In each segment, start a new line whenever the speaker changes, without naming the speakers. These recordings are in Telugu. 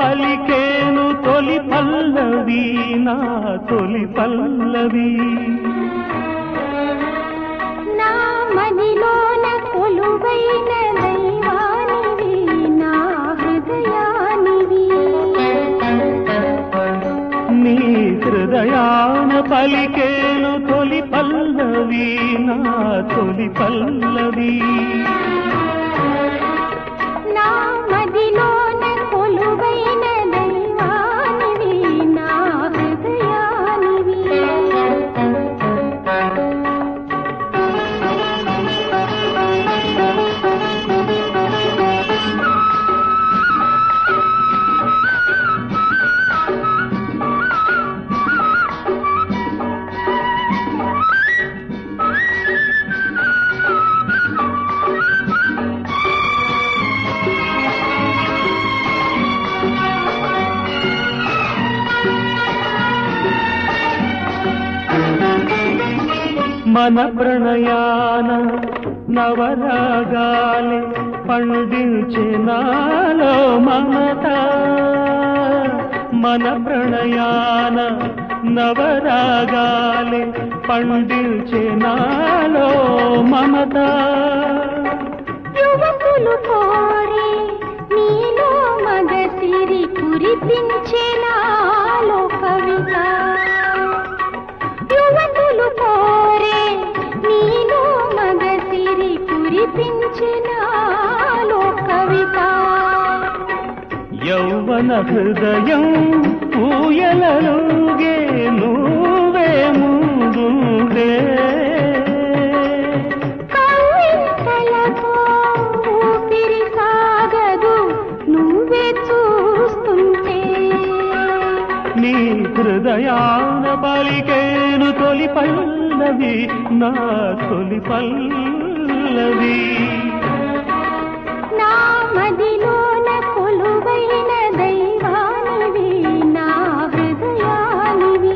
పలికేను తొలి పల్లవి నా తొలి పల్లవి
నా మదిలోన కొలువైన దైవానివి నా హృదయానివి
నీ హృదయాన పలికేను తొలి పల్లవి నా తొలి పల్లవి
నా మదిలోన కొలువైన దైవానివి నా హృదయానివి
మన ప్రణయాన నవరాగాలే పండించే నాలో మమత మన ప్రణయాన నవరాగాలే పండించే నాలో మమత
యువకులు కోరే నీలో మగసిరి కురిపించే నాలో కవిత యువకులు కోరే నీలో మగసిరి కురిపించే నాలో కవిత
యౌవన హృదయం ఊయలలుగే నువ్వే ముందుండే
కవితలతో ఊపిరి సాగదు నువ్వే చూస్తుంటే
నీ హృదయాన పలికేను తొలి పల్లవి నా తొలి పల్లవి
నా మదిలోన కొలువైన దైవానివి నా హృదయానివి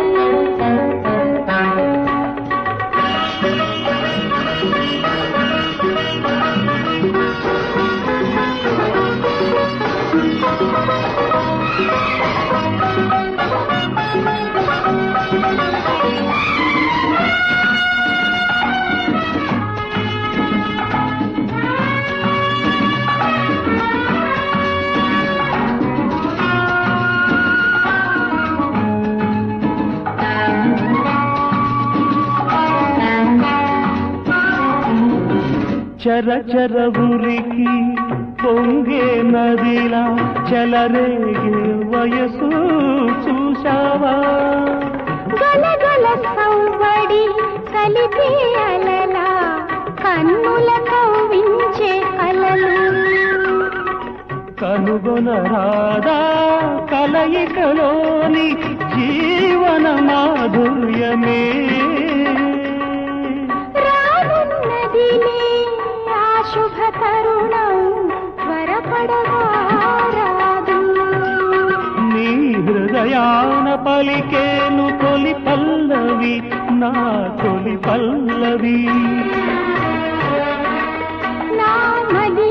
చర చర ఉరికి పొంగే నదిలా చలరేగే వయసు చూశావా
గలగల సవ్వడి కలిపే అలల కన్నుల కవ్వించే కలలు
కనుగొనరాదా కలయికలోని జీవన మాధుర్యమే
రానున్నదిలే ఆ శుభ తరుణం త్వరపడగా రాదు
నీ హృదయాన పలికేను తొలి పల్లవి నా తొలి పల్లవి
నా మది